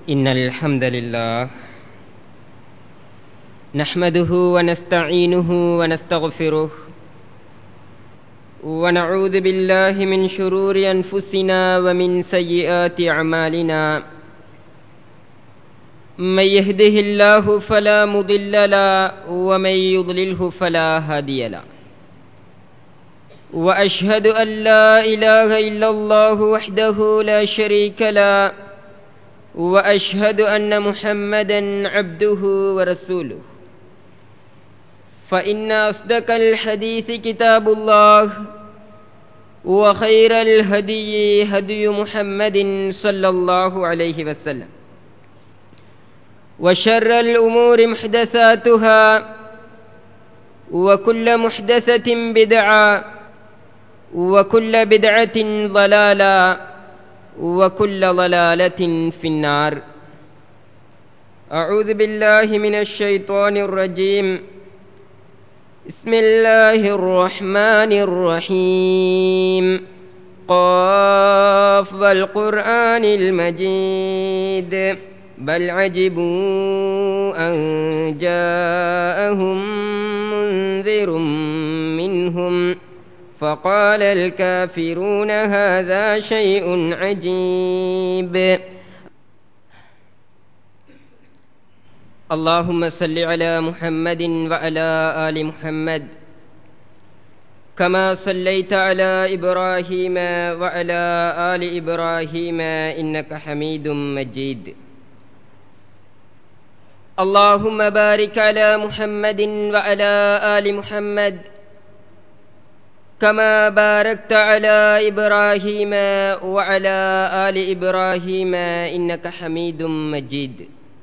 إن الحمد لله نحمده ونستعينه ونستغفره ونعوذ بالله من شرور أنفسنا ومن سيئات أعمالنا من يهده الله فلا مضل له ومن يضلله فلا هادي له واشهد ان لا اله الا الله وحده لا شريك له واشهد ان محمدا عبده ورسوله فان اصدق الحديث كتاب الله وخير الهدي هدي محمد صلى الله عليه وسلم وشر الامور محدثاتها وكل محدثه بدعه وكل بدعة ضلالة وكل ضلالة في النار أعوذ بالله من الشيطان الرجيم بسم الله الرحمن الرحيم قاف والقرآن المجيد بل عجبوا أن جاءهم منذر منهم فقال الكافرون هذا شيء عجيب اللهم صل على محمد وعلى ال محمد كما صليت على ابراهيم وعلى ال ابراهيم انك حميد مجيد اللهم بارك على محمد وعلى ال محمد كما باركت على ابراهيم وعلى ال ابراهيم انك حميد مجيد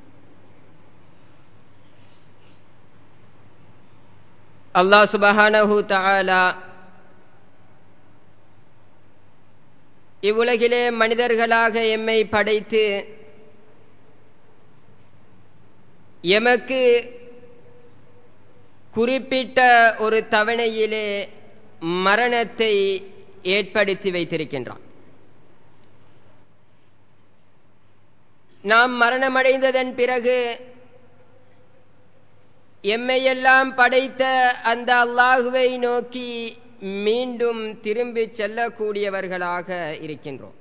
அல்லாஹ் சுபஹானஹு தஆலா இவ்வுலகிலே மனிதர்களாக எம்மை படைத்து எமக்கு குறிப்பிட்ட ஒரு தவணையிலே மரணத்தை ஏற்படுத்தி வைத்திருக்கின்றான் நாம் மரணமடைந்ததன் பிறகு எம்மையெல்லாம் படைத்த அந்த அல்லாஹுவை நோக்கி மீண்டும் திரும்பி செல்லக்கூடியவர்களாக இருக்கின்றோம்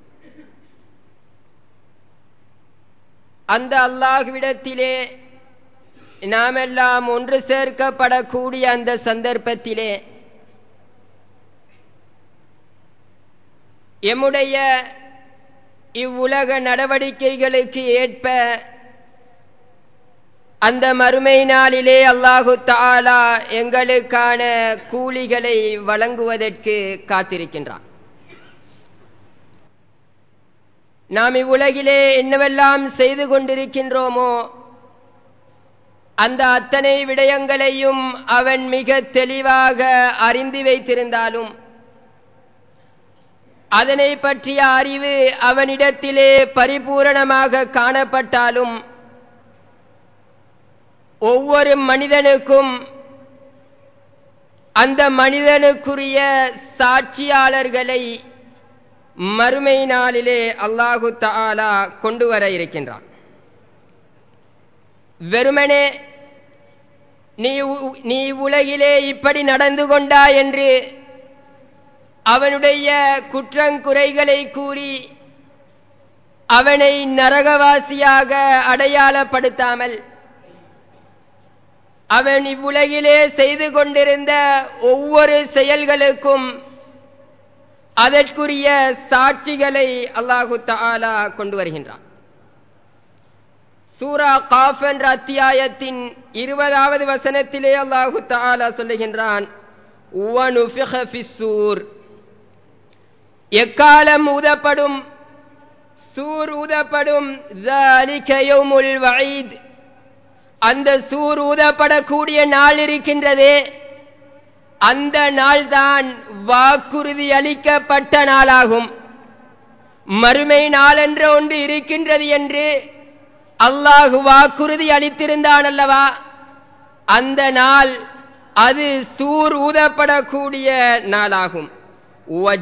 அந்த அல்லாஹுவிடத்திலே நாமெல்லாம் ஒன்று சேர்க்கப்படக்கூடிய அந்த சந்தர்ப்பத்திலே எம்முடைய இவ்வுலக நடவடிக்கைகளுக்கு ஏற்ப அந்த மறுமை நாளிலே அல்லாஹு தாலா எங்களுக்கான கூலிகளை வழங்குவதற்கு காத்திருக்கின்றான் நாம் இவ்வுலகிலே என்னவெல்லாம் செய்து கொண்டிருக்கின்றோமோ அந்த அத்தனை விடயங்களையும் அவன் மிக தெளிவாக அறிந்து வைத்திருந்தாலும் அதனை பற்றிய அறிவு அவனிடத்திலே பரிபூரணமாக காணப்பட்டாலும் ஒவ்வொரு மனிதனுக்கும் அந்த மனிதனுக்குரிய சாட்சியாளர்களை மறுமை நாளிலே அல்லாஹு தாலா கொண்டு வர இருக்கின்றான் வெறுமனே நீ நீ உலகிலே இப்படி நடந்து கொண்டா என்று அவனுடைய குற்றங்குறைகளை கூறி அவனை நரகவாசியாக அடையாளப்படுத்தாமல் அவன் இவ்வுலகிலே செய்து கொண்டிருந்த ஒவ்வொரு செயல்களுக்கும் அதற்குரிய சாட்சிகளை அல்லாஹு தாலா கொண்டு வருகின்றான் சூரா காஃப் என்ற அத்தியாயத்தின் இருபதாவது வசனத்திலே அல்லாஹு தாலா சொல்லுகின்றான் எக்காலம் ஊதப்படும் சூர் ஊதப்படும் அந்த சூர் ஊதப்படக்கூடிய நாள் இருக்கின்றதே அந்த நாள்தான் வாக்குறுதி அளிக்கப்பட்ட நாளாகும் மறுமை நாள் என்ற ஒன்று இருக்கின்றது என்று அல்லாஹு வாக்குறுதி அளித்திருந்தான் அல்லவா அந்த நாள் அது சூர் ஊதப்படக்கூடிய நாளாகும்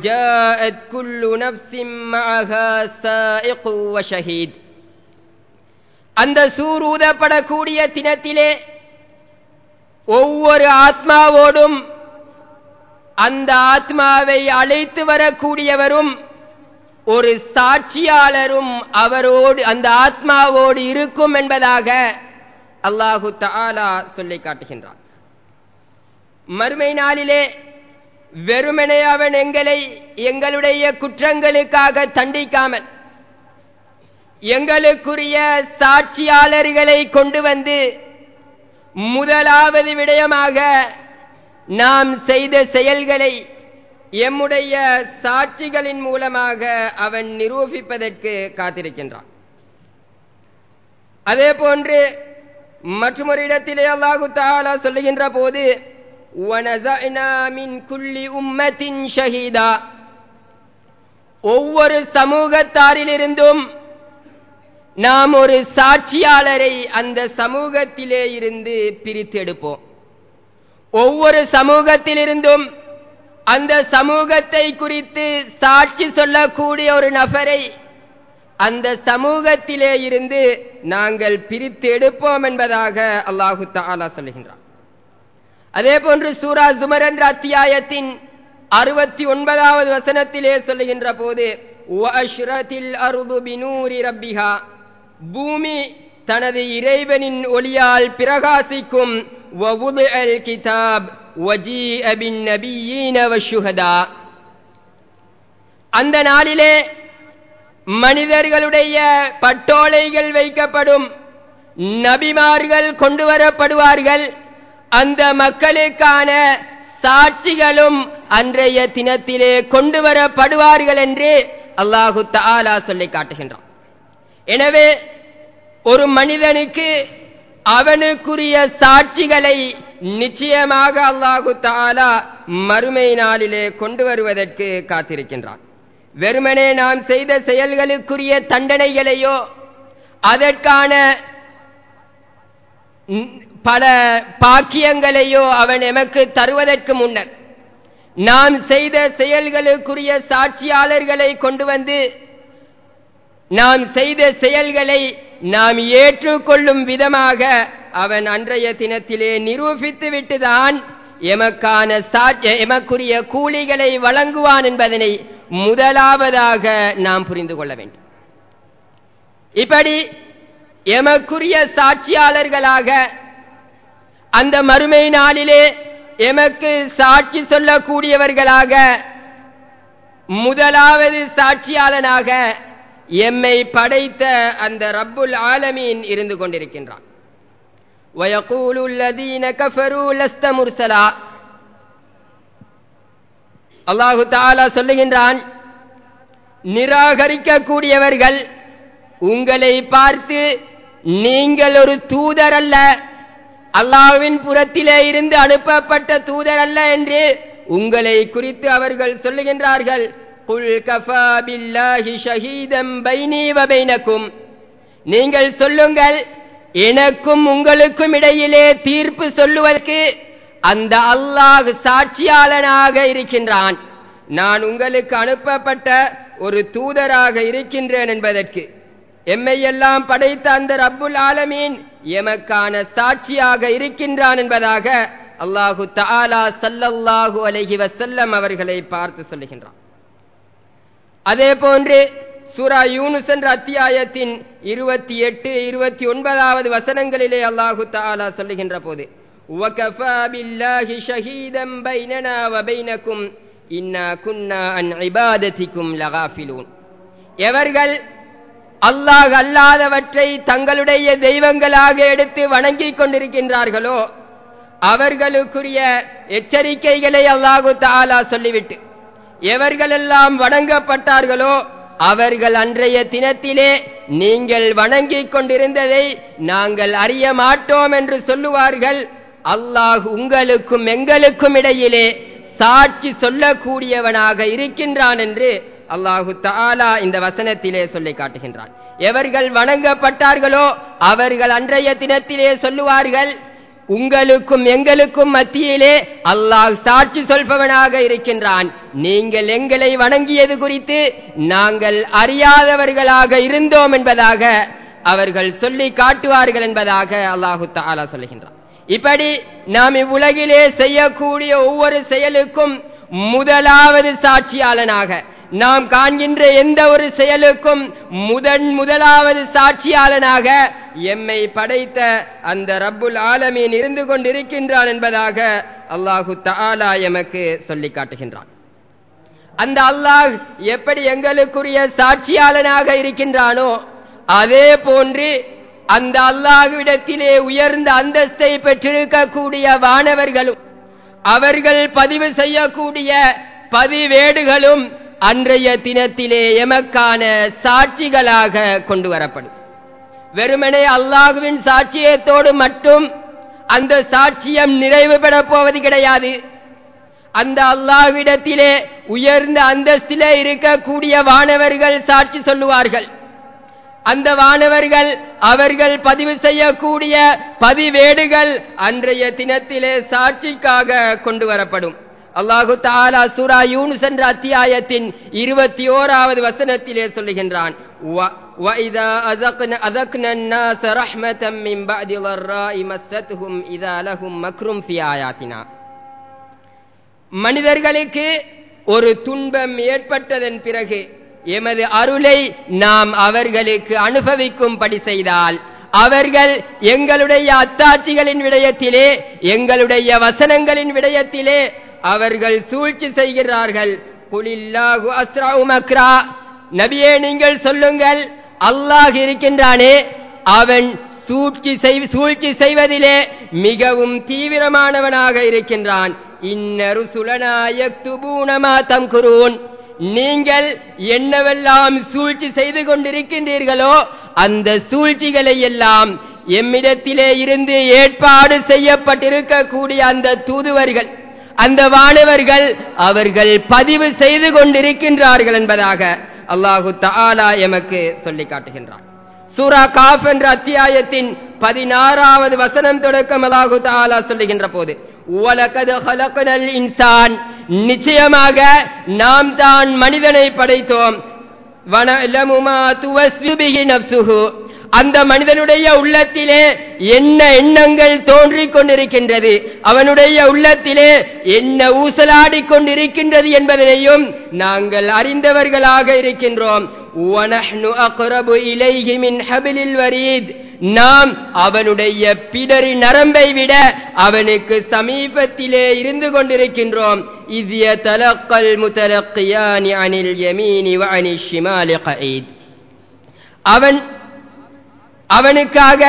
وجاءت كل نفس معها سائق وشهيد அந்த சூர் ஊதப்படக்கூடிய தினத்திலே ஒவ்வொரு ஆத்மாவோடும் அந்த ஆத்மாவை அழைத்து வரக்கூடியவரும் ஒரு சாட்சியாளரும் அவரோடு அந்த ஆத்மாவோடு இருக்கும் என்பதாக அல்லாஹு தாலா சொல்லி காட்டுகின்றான் மறுமை நாளிலே வெறுமனே அவன் எங்களை எங்களுடைய குற்றங்களுக்காக தண்டிக்காமல் எங்களுக்குரிய சாட்சியாளர்களை கொண்டு வந்து முதலாவது விடயமாக நாம் செய்த செயல்களை எம்முடைய சாட்சிகளின் மூலமாக அவன் நிரூபிப்பதற்கு காத்திருக்கின்றான் அதே போன்று மற்றொரு இடத்திலே அல்லாஹு தாலா சொல்லுகின்ற போது ஷஹீதா ஒவ்வொரு சமூகத்தாரிலிருந்தும் நாம் ஒரு சாட்சியாளரை அந்த சமூகத்திலே இருந்து பிரித்து எடுப்போம் ஒவ்வொரு சமூகத்திலிருந்தும் அந்த சமூகத்தை குறித்து சாட்சி சொல்லக்கூடிய ஒரு நபரை அந்த சமூகத்திலே இருந்து நாங்கள் பிரித்து எடுப்போம் என்பதாக அல்லாஹு தாலா சொல்லுகின்றார் அதே போன்று சூரா சுமர் என்ற அத்தியாயத்தின் அறுபத்தி ஒன்பதாவது வசனத்திலே சொல்லுகின்ற போது ரப்பிஹா பூமி தனது இறைவனின் ஒளியால் பிரகாசிக்கும் கிதாப் அந்த நாளிலே மனிதர்களுடைய பட்டோலைகள் வைக்கப்படும் நபிமார்கள் கொண்டு வரப்படுவார்கள் அந்த மக்களுக்கான சாட்சிகளும் அன்றைய தினத்திலே கொண்டு வரப்படுவார்கள் என்று அல்லாஹு தாலா சொல்லி காட்டுகின்றான் எனவே ஒரு மனிதனுக்கு அவனுக்குரிய சாட்சிகளை நிச்சயமாக அல்லாஹு தாலா மறுமை நாளிலே கொண்டு வருவதற்கு காத்திருக்கின்றான் வெறுமனே நாம் செய்த செயல்களுக்குரிய தண்டனைகளையோ அதற்கான பல பாக்கியங்களையோ அவன் எமக்கு தருவதற்கு முன்னர் நாம் செய்த செயல்களுக்குரிய சாட்சியாளர்களை கொண்டு வந்து நாம் செய்த செயல்களை நாம் ஏற்றுக்கொள்ளும் விதமாக அவன் அன்றைய தினத்திலே நிரூபித்து விட்டுதான் எமக்கான எமக்குரிய கூலிகளை வழங்குவான் என்பதனை முதலாவதாக நாம் புரிந்து கொள்ள வேண்டும் இப்படி எமக்குரிய சாட்சியாளர்களாக அந்த மறுமை நாளிலே எமக்கு சாட்சி சொல்லக்கூடியவர்களாக முதலாவது சாட்சியாளனாக எம்மை படைத்த அந்த ரப்புல் ஆலமீன் இருந்து கொண்டிருக்கின்றான் ويقول الذين كفروا لست مرسلا அல்லாஹு தாலா சொல்லுகின்றான் நிராகரிக்கக்கூடியவர்கள் உங்களை பார்த்து நீங்கள் ஒரு தூதர் அல்ல அல்லாஹ்வின் புறத்திலே இருந்து அனுப்பப்பட்ட தூதர் அல்ல என்று உங்களை குறித்து அவர்கள் சொல்லுகின்றார்கள் குல் கஃபா பில்லாஹி ஷஹீதம் பைனி வபைனக்கும் நீங்கள் சொல்லுங்கள் எனக்கும் உங்களுக்கும் இடையிலே தீர்ப்பு சொல்லுவதற்கு அந்த அல்லாஹ் சாட்சியாளனாக இருக்கின்றான் நான் உங்களுக்கு அனுப்பப்பட்ட ஒரு தூதராக இருக்கின்றேன் என்பதற்கு எம்மையெல்லாம் படைத்த அந்த ரப்புல் ஆலமீன் எமக்கான சாட்சியாக இருக்கின்றான் என்பதாக அல்லாஹு தஆலா சல்லல்லாஹு அலைஹி வஸல்லம் அவர்களை பார்த்து சொல்லுகின்றான் அதே போன்று சூரா யூனுஸ் என்ற அத்தியாயத்தின் இருபத்தி எட்டு இருபத்தி ஒன்பதாவது வசனங்களிலே அல்லாஹு தஆலா சொல்லுகின்ற போது وَكَفَى بِاللَّهِ شَهِيدًا بَيْنَنَا وَبَيْنَكُمْ إِنَّا كُنَّا عَنْ عِبَادَتِكُمْ لَغَافِلُونَ எவர்கள் அல்லாஹ் அல்லாதவற்றை தங்களுடைய தெய்வங்களாக எடுத்து வணங்கிக் கொண்டிருக்கின்றார்களோ அவர்களுக்குரிய எச்சரிக்கைகளை அல்லாஹு தாலா சொல்லிவிட்டு எவர்களெல்லாம் வணங்கப்பட்டார்களோ அவர்கள் அன்றைய தினத்திலே நீங்கள் வணங்கிக் கொண்டிருந்ததை நாங்கள் அறிய மாட்டோம் என்று சொல்லுவார்கள் அல்லாஹ் உங்களுக்கும் எங்களுக்கும் இடையிலே சாட்சி சொல்லக்கூடியவனாக இருக்கின்றான் என்று அல்லாஹு தாலா இந்த வசனத்திலே சொல்லி காட்டுகின்றான் எவர்கள் வணங்கப்பட்டார்களோ அவர்கள் அன்றைய தினத்திலே சொல்லுவார்கள் உங்களுக்கும் எங்களுக்கும் மத்தியிலே அல்லாஹ் சாட்சி சொல்பவனாக இருக்கின்றான் நீங்கள் எங்களை வணங்கியது குறித்து நாங்கள் அறியாதவர்களாக இருந்தோம் என்பதாக அவர்கள் சொல்லி காட்டுவார்கள் என்பதாக அல்லாஹு தாலா சொல்லுகின்றார் இப்படி நாம் இவ்வுலகிலே செய்யக்கூடிய ஒவ்வொரு செயலுக்கும் முதலாவது சாட்சியாளனாக நாம் காண்கின்ற எந்த ஒரு செயலுக்கும் முதன் முதலாவது சாட்சியாளனாக எம்மை படைத்த அந்த ரப்புல் ஆலமீன் இருந்து கொண்டிருக்கின்றான் என்பதாக அல்லாஹு தாலா எமக்கு சொல்லி காட்டுகின்றான் அந்த அல்லாஹ் எப்படி எங்களுக்குரிய சாட்சியாளனாக இருக்கின்றானோ அதே போன்று அந்த அல்லாஹ்விடத்திலே உயர்ந்த அந்தஸ்தை பெற்றிருக்கக்கூடிய வானவர்களும் அவர்கள் பதிவு செய்யக்கூடிய பதிவேடுகளும் அன்றைய தினத்திலே எமக்கான சாட்சிகளாக கொண்டு வரப்படும் வெறுமனே அல்லாஹுவின் சாட்சியத்தோடு மட்டும் அந்த சாட்சியம் நிறைவு பெறப் போவது கிடையாது அந்த அல்லாஹ்விடத்திலே உயர்ந்த அந்தஸ்திலே இருக்கக்கூடிய வானவர்கள் சாட்சி சொல்லுவார்கள் அந்த வானவர்கள் அவர்கள் பதிவு செய்யக்கூடிய பதிவேடுகள் அன்றைய தினத்திலே சாட்சிக்காக கொண்டு வரப்படும் அல்லாஹு தாலா சூரா யூனுஸ் என்ற அத்தியாயத்தின் இருபத்தி ஓராவது வசனத்திலே சொல்லுகின்றான் وَإِذَا أَذَقْنَا أَذَقْنَا النَّاسَ رَحْمَةً مِّن بَعْدِ ضَرَّاءِ مَسَّتْهُمْ إِذَا لَهُم مَّكْرٌ فِي آيَاتِنَا மனிதர்களுக்கு ஒரு துன்பம் ஏற்பட்டதன் பிறகு எமது அருளை நாம் அவர்களுக்கு அனுபவிக்கும்படி செய்தால் அவர்கள் எங்களுடைய அத்தாட்சிகளின் விடயத்திலே எங்களுடைய வசனங்களின் விடயத்திலே அவர்கள் சூழ்ச்சி செய்கிறார்கள் குலில்லாஹு அஸ்ராஉ மக்ரா நபியே நீங்கள் சொல்லுங்கள் அல்லாஹ் இருக்கின்றானே அவன் சூழ்ச்சி செய் சூழ்ச்சி செய்வதிலே மிகவும் தீவிரமானவனாக இருக்கின்றான் இன்னரு சுலனாயக்துபூனமா தம்குரூன் நீங்கள் என்னவெல்லாம் சூழ்ச்சி செய்து கொண்டிருக்கின்றீர்களோ அந்த சூழ்ச்சிகளை எல்லாம் எம்மிடத்திலே இருந்து ஏற்பாடு செய்யப்பட்டிருக்கக்கூடிய அந்த தூதுவர்கள் அந்த வானவர்கள் அவர்கள் பதிவு செய்து கொண்டிருக்கின்றார்கள் என்பதாக அல்லாஹு தஆலா எமக்கு சொல்லி காட்டுகின்றார் சூரா காஃப் என்ற அத்தியாயத்தின் பதினாறாவது வசனம் தொடக்கம் அல்லாஹு தஆலா சொல்லுகின்ற போது வலகது ஹலக்னல் இன்சான் நிச்சயமாக நாம் தான் மனிதனை படைத்தோம் வனலமுமா துவஸ்விபிஹி நப்சுஹு அந்த மனிதனுடைய உள்ளத்திலே என்ன எண்ணங்கள் தோன்றிக் கொண்டிருக்கின்றது அவனுடைய உள்ளத்திலே என்ன ஊசலாடி கொண்டிருக்கின்றது என்பதனையும் நாங்கள் அறிந்தவர்களாக இருக்கின்றோம் நாம் அவனுடைய பிடரி நரம்பை விட அவனுக்கு சமீபத்திலே இருந்து கொண்டிருக்கின்றோம் இதிய தலக்கல் முத்தலக்கியானி அனில் யமீனி அனி ஷிமாலி கஈத் அவன் அவனுக்காக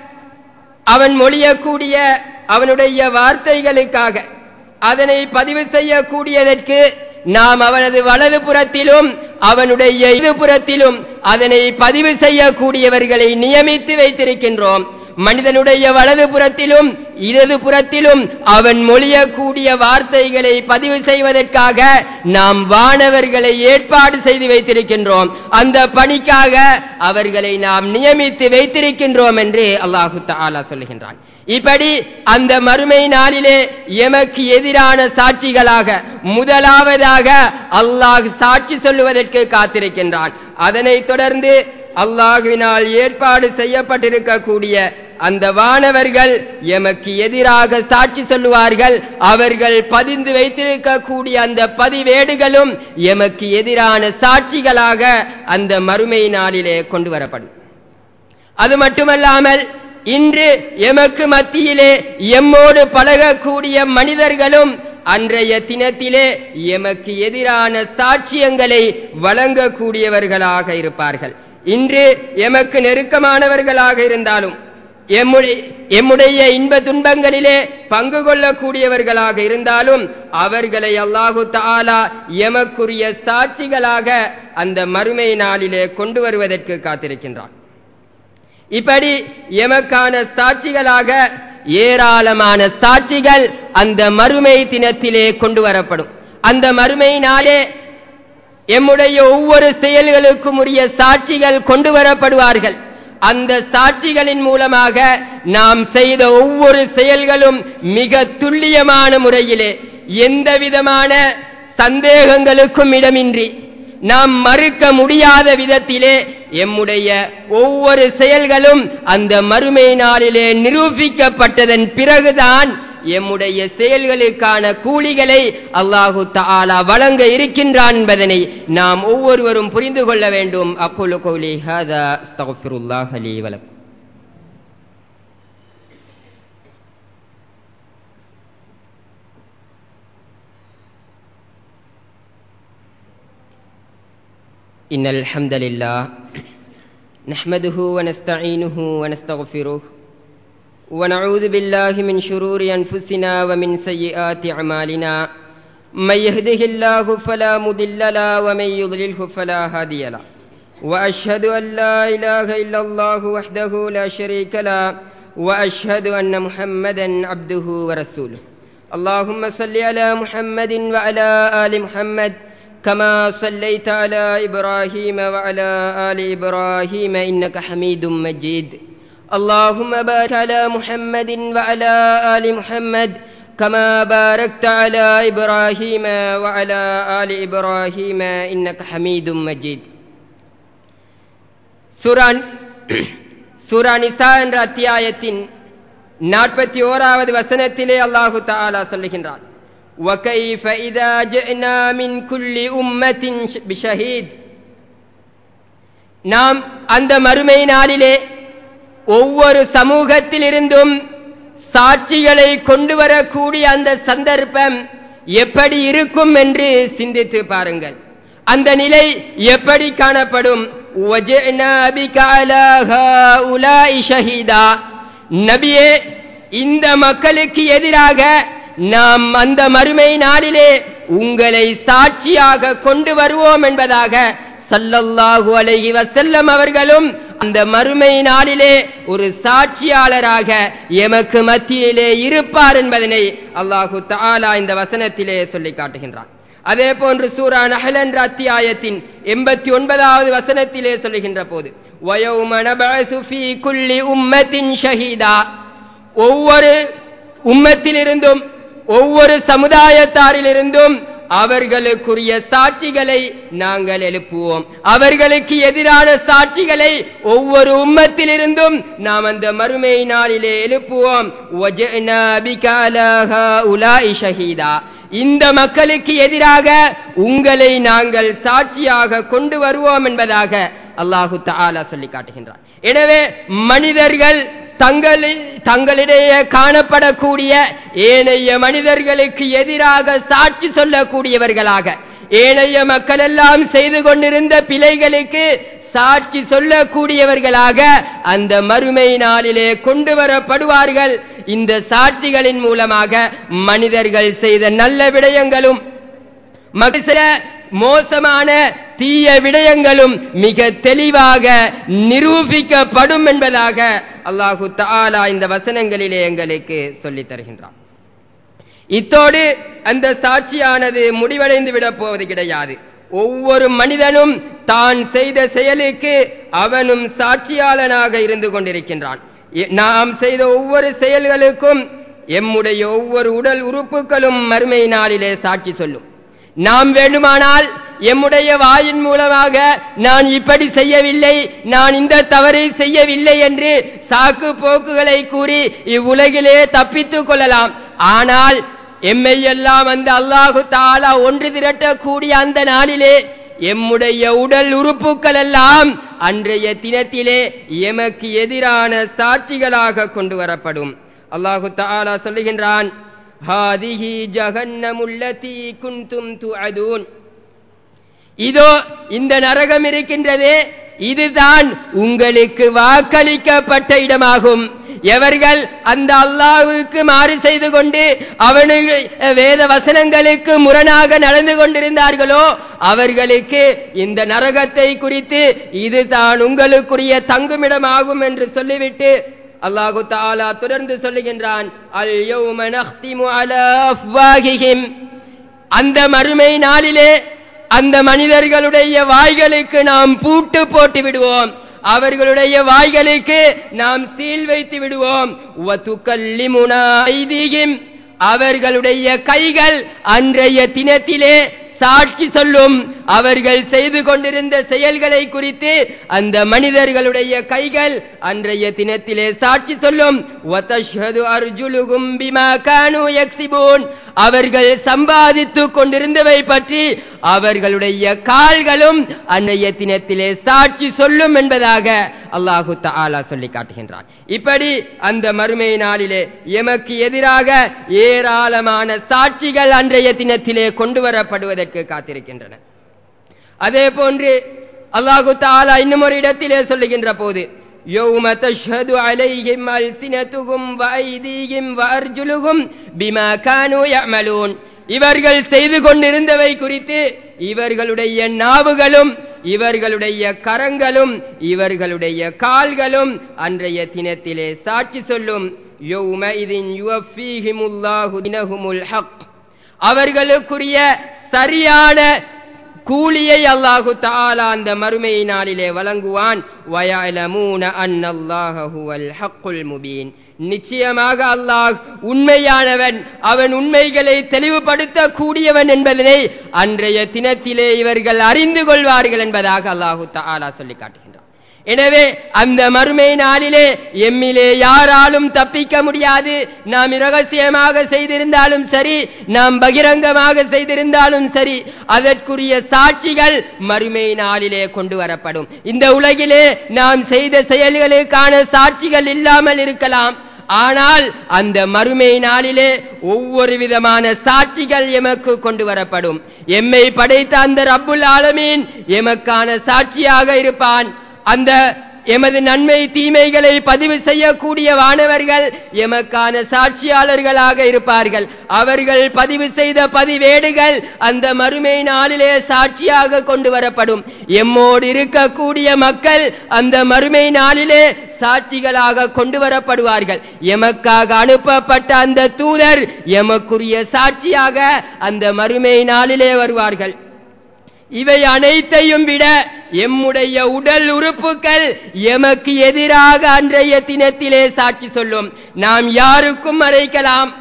அவன் மொழியக்கூடிய அவனுடைய வார்த்தைகளுக்காக அதனை பதிவு செய்யக்கூடியதற்கு நாம் அவனது வலது புறத்திலும் அவனுடைய இருபுறத்திலும் அதனை பதிவு செய்யக்கூடியவர்களை நியமித்து வைத்திருக்கின்றோம் மனிதனுடைய வலது புறத்திலும் இடது புறத்திலும் அவன் மொழியக்கூடிய வார்த்தைகளை பதிவு செய்வதற்காக நாம் வானவர்களை ஏற்பாடு செய்து வைத்திருக்கின்றோம் அந்த பணிக்காக அவர்களை நாம் நியமித்து வைத்திருக்கின்றோம் என்று அல்லாஹு தாலா சொல்லுகின்றான் இப்படி அந்த மறுமை நாளிலே எமக்கு எதிரான சாட்சிகளாக முதலாவதாக அல்லாஹ் சாட்சி சொல்லுவதற்கு காத்திருக்கின்றான் அதனைத் தொடர்ந்து அல்லாஹுவினால் ஏற்பாடு செய்யப்பட்டிருக்கக்கூடிய அந்த வானவர்கள் எமக்கு எதிராக சாட்சி சொல்லுவார்கள் அவர்கள் பதிந்து வைத்திருக்கக்கூடிய அந்த பதிவேடுகளும் எமக்கு எதிரான சாட்சிகளாக அந்த மறுமை நாளிலே கொண்டு வரப்படும் அது மட்டுமல்லாமல் இன்று எமக்கு மத்தியிலே எம்மோடு பழகக்கூடிய மனிதர்களும் அன்றைய தினத்திலே எமக்கு எதிரான சாட்சியங்களை வழங்கக்கூடியவர்களாக இருப்பார்கள் இன்று எமக்கு நெருக்கமானவர்களாக இருந்தாலும் எம்முடைய எம்முடைய இன்ப துன்பங்களிலே பங்கு கொள்ளக்கூடியவர்களாக இருந்தாலும் அவர்களை அல்லாஹு தாலா எமக்குரிய சாட்சிகளாக அந்த மறுமை நாளிலே கொண்டு வருவதற்கு காத்திருக்கின்றான் இப்படி எமக்கான சாட்சிகளாக ஏராளமான சாட்சிகள் அந்த மறுமை தினத்திலே கொண்டு வரப்படும் அந்த மறுமை நாளே எம்முடைய ஒவ்வொரு செயல்களுக்கும் உரிய சாட்சிகள் கொண்டு வரப்படுவார்கள் அந்த சாட்சிகளின் மூலமாக நாம் செய்த ஒவ்வொரு செயல்களும் மிக துல்லியமான முறையிலே எந்த விதமான சந்தேகங்களுக்கும் இடமின்றி நாம் மறுக்க முடியாத விதத்திலே எம்முடைய ஒவ்வொரு செயல்களும் அந்த மறுமை நாளிலே நிரூபிக்கப்பட்டதன் பிறகுதான் எம்முடைய செயல்களுக்கான கூலிகளை அல்லாஹு தஆலா வழங்க இருக்கின்றான் என்பதனை நாம் ஒவ்வொருவரும் புரிந்து கொள்ள வேண்டும் அக்குலு கௌலி ஹாதா அஸ்தக்ஃபிருல்லாஹ் லீ வலக்கும் إن الحمد لله نحمده ونستعينه ونستغفره ونعوذ بالله من شرور أنفسنا ومن سيئات أعمالنا من يهده الله فلا مضل له ومن يضلله فلا هادي له وأشهد أن لا إله إلا الله وحده لا شريك له وأشهد أن محمدا عبده ورسوله اللهم صل على محمد وعلى آل محمد كما صليت على إبراهيم وعلى آل إبراهيم إنك حميد مجيد اللهم بارك على محمد وعلى آل محمد كما باركت على إبراهيم وعلى آل إبراهيم إنك حميد مجيد சுரான் சூரா நிசா என்ற அத்தியாயத்தின் நாற்பத்தி ஓராவது வசனத்திலே அல்லாஹு தாலா சொல்லுகின்றான் وكيف إذا جئنا من كل أمة بشهيد நாம் அந்த மறுமை நாளிலே ஒவ்வொரு சமூகத்திலிருந்தும் சாட்சிகளை கொண்டு வரக்கூடிய அந்த சந்தர்ப்பம் எப்படி இருக்கும் என்று சிந்தித்து பாருங்கள் அந்த நிலை எப்படி காணப்படும் நபியே இந்த மக்களுக்கு எதிராக நாம் அந்த மறுமை நாளிலே உங்களை சாட்சியாக கொண்டு வருவோம் என்பதாக சல்லல்லாஹு அலைஹி வசல்லம் அவர்களும் அந்த மறுமை நாளிலே ஒரு சாட்சியாளராக எமக்கு மத்தியிலே இருப்பார் என்பதனை அல்லாஹு தாலா இந்த வசனத்திலே சொல்லி காட்டுகின்றான் அதே போன்று சூரா நஹல் என்ற அத்தியாயத்தின் எண்பத்தி ஒன்பதாவது வசனத்திலே சொல்லுகின்ற போது உம்மத்தின் ஷஹீதா ஒவ்வொரு உம்மத்திலிருந்தும் ஒவ்வொரு சமுதாயத்தாரிலிருந்தும் அவர்களுக்குரிய சாட்சிகளை நாங்கள் எழுப்புவோம் அவர்களுக்கு எதிரான சாட்சிகளை ஒவ்வொரு உம்மத்திலிருந்தும் நாம் அந்த மறுமை நாளிலே எழுப்புவோம் இந்த மக்களுக்கு எதிராக உங்களை நாங்கள் சாட்சியாக கொண்டு வருவோம் என்பதாக அல்லாஹு தாலா சொல்லி காட்டுகின்றார் எனவே மனிதர்கள் தங்களில் தங்களிடையே காணப்படக்கூடிய ஏனைய மனிதர்களுக்கு எதிராக சாட்சி சொல்லக்கூடியவர்களாக ஏனைய மக்கள் எல்லாம் செய்து கொண்டிருந்த பிழைகளுக்கு சாட்சி சொல்லக்கூடியவர்களாக அந்த மறுமை நாளிலே கொண்டு வரப்படுவார்கள் இந்த சாட்சிகளின் மூலமாக மனிதர்கள் செய்த நல்ல விடயங்களும் சில மோசமான தீய விடயங்களும் மிக தெளிவாக நிரூபிக்கப்படும் என்பதாக அல்லாஹு தாலா இந்த வசனங்களிலே எங்களுக்கு சொல்லித் தருகின்றான் இத்தோடு அந்த சாட்சியானது முடிவடைந்து விடப் போவது கிடையாது ஒவ்வொரு மனிதனும் தான் செய்த செயலுக்கு அவனும் சாட்சியாளனாக இருந்து கொண்டிருக்கின்றான் நாம் செய்த ஒவ்வொரு செயல்களுக்கும் எம்முடைய ஒவ்வொரு உடல் உறுப்புகளும் மறுமை நாளிலே சாட்சி சொல்லும் நாம் வேண்டுமானால் எம்முடைய வாயின் மூலமாக நான் இப்படி செய்யவில்லை நான் இந்த தவறை செய்யவில்லை என்று சாக்கு போக்குகளை கூறி இவ்வுலகிலே தப்பித்துக் கொள்ளலாம் ஆனால் எம்மை எல்லாம் அந்த அல்லாஹு தாலா ஒன்று திரட்டக்கூடிய அந்த நாளிலே எம்முடைய உடல் உறுப்புகள் எல்லாம் அன்றைய தினத்திலே எமக்கு எதிரான சாட்சிகளாக கொண்டு வரப்படும் அல்லாஹு தாலா சொல்லுகின்றான் ஹாதிஹி ஜகன்னமுல்லதி குந்தும் துஅதூன் இதோ இந்த நரகம் இருக்கின்றதே இதுதான் உங்களுக்கு வாக்களிக்கப்பட்ட இடமாகும் எவர்கள் அந்த அல்லாஹுக்கு மாறு செய்து கொண்டு அவனுக்கு வேத வசனங்களுக்கு முரணாக நடந்து கொண்டிருந்தார்களோ அவர்களுக்கு இந்த நரகத்தை குறித்து இதுதான் உங்களுக்குரிய தங்குமிடமாகும் என்று சொல்லிவிட்டு அல்லாஹு தாலா தொடர்ந்து சொல்லுகின்றான் அல் யௌம நஹ்திமு அலா அஃப்வாஹிஹிம் அந்த மறுமை நாளிலே அந்த மனிதர்களுடைய வாய்களுக்கு நாம் பூட்டு போட்டு விடுவோம் அவர்களுடைய வாய்களுக்கு நாம் சீல் வைத்து விடுவோம் அவர்களுடைய கைகள் அன்றைய தினத்திலே சாட்சி சொல்லும் அவர்கள் செய்து கொண்டிருந்த செயல்களை குறித்து அந்த மனிதர்களுடைய கைகள் அன்றைய தினத்திலே சாட்சி சொல்லும் வதஷ்ஹது அர்ஜுலுகும் பிமா கானு யக்ஸிபூன் அவர்கள் சம்பாதித்துக் கொண்டிருந்தவை பற்றி அவர்களுடைய கால்களும் அன்றைய தினத்திலே சாட்சி சொல்லும் என்பதாக அல்லாஹு தஆலா சொல்லி காட்டுகின்றான் இப்படி அந்த மறுமை நாளிலே எமக்கு எதிராக ஏராளமான சாட்சிகள் அன்றைய தினத்திலே கொண்டு வரப்படுவதற்கு காத்திருக்கின்றன அதே போன்று அல்லாஹு தாலா இன்னும் ஒரு இடத்திலே சொல்லுகின்ற போது يوم تشهد عليهم ألسنتهم وأيديهم وأرجلهم بما كانوا يعملون இவர்கள் செய்து கொண்டிருந்தவை குறித்து இவர்களுடைய நாவுகளும் இவர்களுடைய கரங்களும் இவர்களுடைய கால்களும் அன்றைய தினத்திலே சாட்சி சொல்லும் யௌமஇதின் யுவஃபீஹிமுல்லாஹு தினஹுமுல் ஹக் அவர்களுக்குரிய சரியான கூலியை அல்லாஹு தாலா அந்த மறுமை நாளிலே வழங்குவான் வயலமூன அன்னல்லாஹு ஹுவல் ஹக்குல் முபீன் நிச்சயமாக அல்லாஹ் உண்மையானவன் அவன் உண்மைகளை தெளிவுபடுத்த கூடியவன் என்பதனை அன்றைய தினத்திலே இவர்கள் அறிந்து கொள்வார்கள் என்பதாக அல்லாஹு தாலா சொல்லி காட்டுகின்றான் எனவே அந்த மறுமை நாளிலே எம்மிலே யாராலும் தப்பிக்க முடியாது நாம் இரகசியமாக செய்திருந்தாலும் சரி நாம் பகிரங்கமாக செய்திருந்தாலும் சரி அதற்குரிய சாட்சிகள் மறுமை நாளிலே கொண்டு வரப்படும் இந்த உலகிலே நாம் செய்த செயல்களுக்கான சாட்சிகள் இல்லாமல் இருக்கலாம் ஆனால் அந்த மறுமை நாளிலே ஒவ்வொரு விதமான சாட்சிகள் எமக்கு கொண்டு வரப்படும் எம்மை படைத்த அந்த ரப்புல் ஆலமீன் எமக்கான சாட்சியாக இருப்பான் அந்த எமது நன்மை தீமைகளை பதிவு செய்யக்கூடிய வானவர்கள் எமக்கான சாட்சியாளர்களாக இருப்பார்கள் அவர்கள் பதிவு செய்த பதிவேடுகள் அந்த மறுமை நாளிலே சாட்சியாக கொண்டு வரப்படும் எம்மோடு இருக்கக்கூடிய மக்கள் அந்த மறுமை நாளிலே சாட்சிகளாக கொண்டு வரப்படுவார்கள் எமக்காக அனுப்பப்பட்ட அந்த தூதர் எமக்குரிய சாட்சியாக அந்த மறுமை நாளிலே வருவார்கள் இவை அனைத்தையும் விட எம்முடைய உடல் உறுப்புகள் எமக்கு எதிராக அன்றைய தினத்திலே சாட்சி சொல்லும் நாம் யாருக்கும் மறைக்கலாம்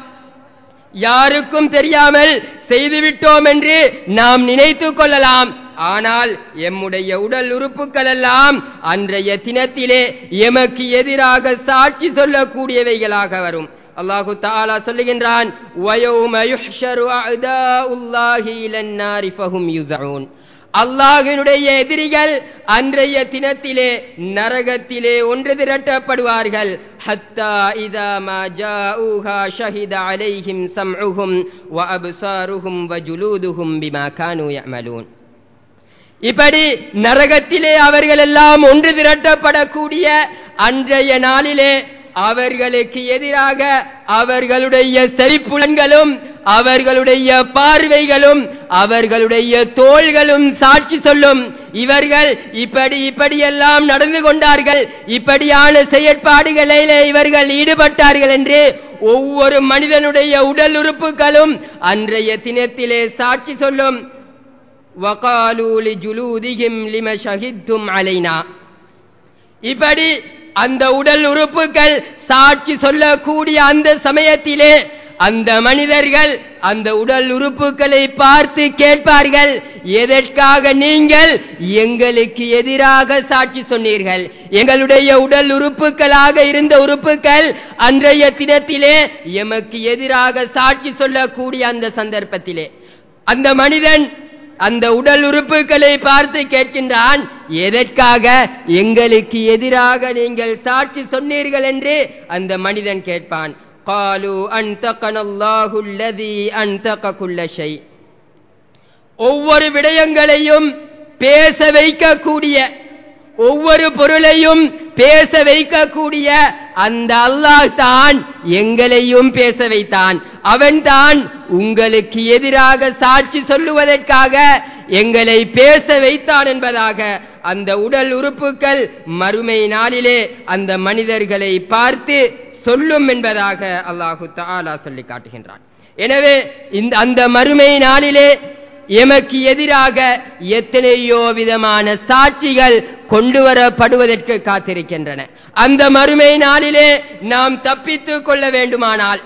யாருக்கும் தெரியாமல் செய்துவிட்டோம் என்று நாம் நினைத்துக் கொள்ளலாம் ஆனால் எம்முடைய உடல் உறுப்புகள் எல்லாம் அன்றைய தினத்திலே எமக்கு எதிராக சாட்சி சொல்லக்கூடியவைகளாக வரும் அல்லாஹு தாலா சொல்லுகின்றான் வயோம யுஹ்ஷரு அஅதாஉல்லாஹி இலன்னாரி ஃபஹும் யுஸஊன் அல்லாஹினுடைய எதிரிகள் அன்றைய தினத்திலே நரகத்திலே ஒன்று திரட்டப்படுவார்கள் ஹத்தா இதா மா ஜாஊஹா ஷஹித அலைஹிம் சம்உஹும் வ அப்சாருஹும் வ ஜுலூதுஹும் பிமா கானூ யஅமலூன் இப்படி நரகத்திலே அவர்கள் எல்லாம் ஒன்று திரட்டப்படக்கூடிய அன்றைய நாளிலே அவர்களுக்கு எதிராக அவர்களுடைய செறிப்புலன்களும் அவர்களுடைய பார்வைகளும் அவர்களுடைய தோள்களும் சாட்சி சொல்லும் இவர்கள் இப்படி இப்படியெல்லாம் நடந்து கொண்டார்கள் இப்படியான செயற்பாடுகளிலே இவர்கள் ஈடுபட்டார்கள் என்று ஒவ்வொரு மனிதனுடைய உடல் உறுப்புகளும் அன்றைய தினத்திலே சாட்சி சொல்லும் وقالوا لجلودهم لم شهدتم علينا இப்படி அந்த உடல் உறுப்புகள் சாட்சி சொல்லக்கூடிய அந்த சமயத்திலே அந்த மனிதர்கள் அந்த உடல் உறுப்புகளை பார்த்து கேட்பார்கள் எதற்காக நீங்கள் எங்களுக்கு எதிராக சாட்சி சொன்னீர்கள் எங்களுடைய உடல் உறுப்புகளாக இருந்த உறுப்புகள் அன்றைய தினத்திலே எமக்கு எதிராக சாட்சி சொல்லக்கூடிய அந்த சந்தர்ப்பத்திலே அந்த மனிதன் அந்த உடல் உறுப்புகளை பார்த்து கேட்கின்றான் எதற்காக எங்களுக்கு எதிராக நீங்கள் சாட்சி சொன்னீர்கள் என்று அந்த மனிதன் கேட்பான் قالوا أنتقنا الله الذي أنتق كل شيء ஒவ்வொரு விடயங்களையும் பேச வைக்கக்கூடிய ஒவ்வொரு பொருளையும் பேச வைக்கக்கூடிய அந்த அல்லாஹ் தான் எங்களையும் பேச வைத்தான் அவன் தான் உங்களுக்கு எதிராக சாட்சி சொல்லுவதற்காக எங்களை பேச வைத்தான் என்பதாக அந்த உடல் உறுப்புகள் மறுமை நாளிலே அந்த மனிதர்களை பார்த்து சொல்லும் என்பதாக அல்லாஹு தாலா சொல்லி காட்டுகின்றான் எனவே இந்த அந்த மறுமை நாளிலே எமக்கு எதிராக எத்தனையோ விதமான சாட்சிகள் கொண்டு வரப்படுவதற்கு காத்திருக்கின்றன அந்த மறுமை நாளிலே நாம் தப்பித்துக் கொள்ள வேண்டுமானால்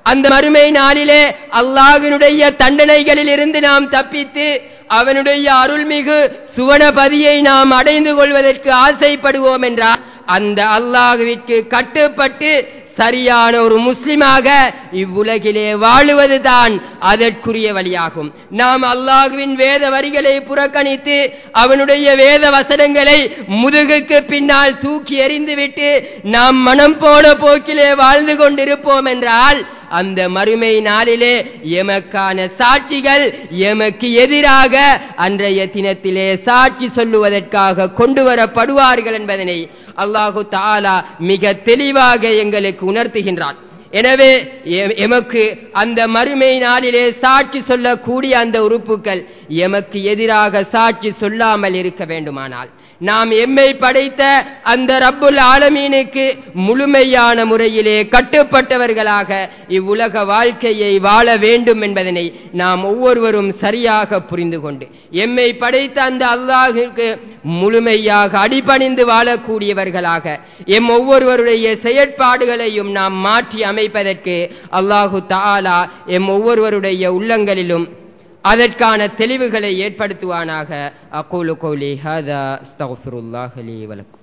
அந்த மறுமை நாளிலே அல்லாஹினுடைய தண்டனைகளில் இருந்து நாம் தப்பித்து அவனுடைய அருள்மிகு சுவனபதியை நாம் அடைந்து கொள்வதற்கு ஆசைப்படுவோம் என்றால் அந்த அல்லாஹுவிற்கு கட்டுப்பட்டு சரியான ஒரு முஸ்லிமாக இவ்வுலகிலே வாழுவதுதான் அதற்குரிய வழியாகும் நாம் அல்லாஹுவின் வேத வரிகளை புறக்கணித்து அவனுடைய வேத வசனங்களை முதுகுக்கு பின்னால் தூக்கி எறிந்துவிட்டு நாம் மனம் போன போக்கிலே வாழ்ந்து கொண்டிருப்போம் என்றால் அந்த மறுமை நாளிலே எமக்கான சாட்சிகள் எமக்கு எதிராக அன்றைய தினத்திலே சாட்சி சொல்லுவதற்காக கொண்டு வரப்படுவார்கள் என்பதனை அல்லாஹு தாலா மிக தெளிவாக எங்களுக்கு உணர்த்துகின்றான் எனவே எமக்கு அந்த மறுமை நாளிலே சாட்சி சொல்லக்கூடிய அந்த உறுப்புகள் எமக்கு எதிராக சாட்சி சொல்லாமல் இருக்க வேண்டுமானால் நாம் எம்மை படைத்த அந்த ரப்புல் ஆலமீனுக்கு முழுமையான முறையிலே கட்டுப்பட்டவர்களாக இவ்வுலக வாழ்க்கையை வாழ வேண்டும் என்பதனை நாம் ஒவ்வொருவரும் சரியாக புரிந்து கொண்டு எம்மை படைத்த அந்த அல்லாஹிற்கு முழுமையாக அடிபணிந்து வாழக்கூடியவர்களாக எம் ஒவ்வொருவருடைய செயற்பாடுகளையும் நாம் மாற்றி அமைப்பதற்கு அல்லாஹு தாலா எம் ஒவ்வொருவருடைய உள்ளங்களிலும் அதற்கான தெளிவுகளை ஏற்படுத்துவானாக அகூலு கௌலி ஹதா அஸ்தக்ஃபிருல்லாஹ் லி வலக்கும்